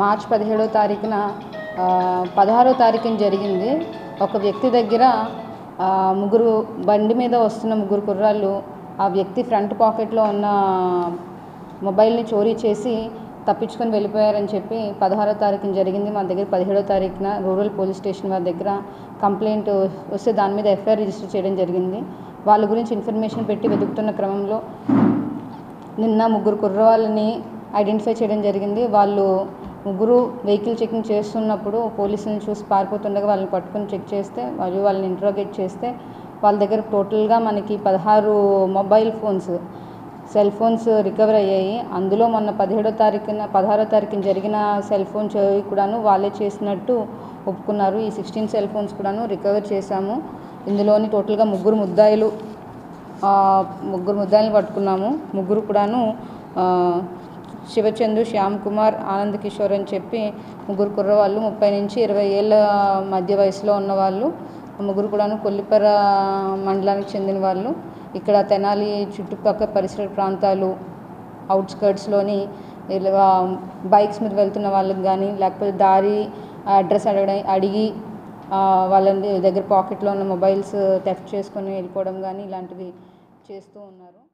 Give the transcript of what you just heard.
March పదిహేడో తారీఖున ఆ, పదహారో తారీఖున జరిగింది ఒక వ్యక్తి దగ్గర ఆ, ముగ్గురు బండి మీద వస్తున్న ముగ్గురు కుర్రాళ్ళు ఆ వ్యక్తి ఫ్రంట్ పాకెట్లో ఉన్న మొబైల్ని చోరీ చేసి తప్పించుకొని వెళ్ళిపోయారని చెప్పి పదహారో తారీఖున జరిగింది మా దగ్గర పదిహేడో తారీఖున రూరల్ పోలీస్ స్టేషన్ వారి దగ్గర కంప్లైంట్ వస్తే దాని మీద ఎఫ్ఐఆర్ రిజిస్టర్ చేయడం జరిగింది వాళ్ళ గురించి ఇన్ఫర్మేషన్ పెట్టి వెతుకుతున్న క్రమంలో నిన్న ముగ్గురు కుర్రవాళ్ళని ఐడెంటిఫై చేయడం జరిగింది వాళ్ళు ముగ్గురు వెహికల్ చెకింగ్ చేస్తున్నప్పుడు పోలీసులను చూసి పారిపోతుండగా వాళ్ళని పట్టుకొని చెక్ చేస్తే వాళ్ళు వాళ్ళని ఇంట్రోగేట్ చేస్తే వాళ్ళ దగ్గర టోటల్గా మనకి పదహారు mobile phones cell phones recover అయ్యాయి అందులో మొన్న పదిహేడో తారీఖున పదహారో తారీఖున జరిగిన సెల్ ఫోన్ చోరీ కూడాను వాళ్ళే చేసినట్టు ఒప్పుకున్నారు ఈ సిక్స్టీన్ సెల్ ఫోన్స్ కూడాను రికవర్ చేశాము ఇందులోని టోటల్గా ముగ్గురు ముద్దాయిలు ఆ, ముగ్గురు ముద్దాయిల్ని పట్టుకున్నాము ముగ్గురు కూడాను ఆ, శివచందు శ్యామ్ కుమార్ ఆనంద్ కిషోర్ అని చెప్పి ముగ్గురు కుర్రవాళ్ళు ముప్పై నుంచి ఇరవై ఏళ్ళ మధ్య వయసులో ఉన్నవాళ్ళు ముగ్గురు కూడాను కొల్లిపర మండలానికి చెందిన వాళ్ళు ఇక్కడ తెనాలి చుట్టుపక్కల పరిసర ప్రాంతాలు అవుట్స్కర్ట్స్లోని ఇలా బైక్స్ మీద వెళ్తున్న వాళ్ళకి కానీ లేకపోతే దారి అడ్రస్ అడగడం అడిగి ఆ, వాళ్ళ దగ్గర పాకెట్లో ఉన్న మొబైల్స్ టెఫ్ట్ చేసుకొని వెళ్ళిపోవడం కానీ ఇలాంటివి చేస్తూ ఉన్నారు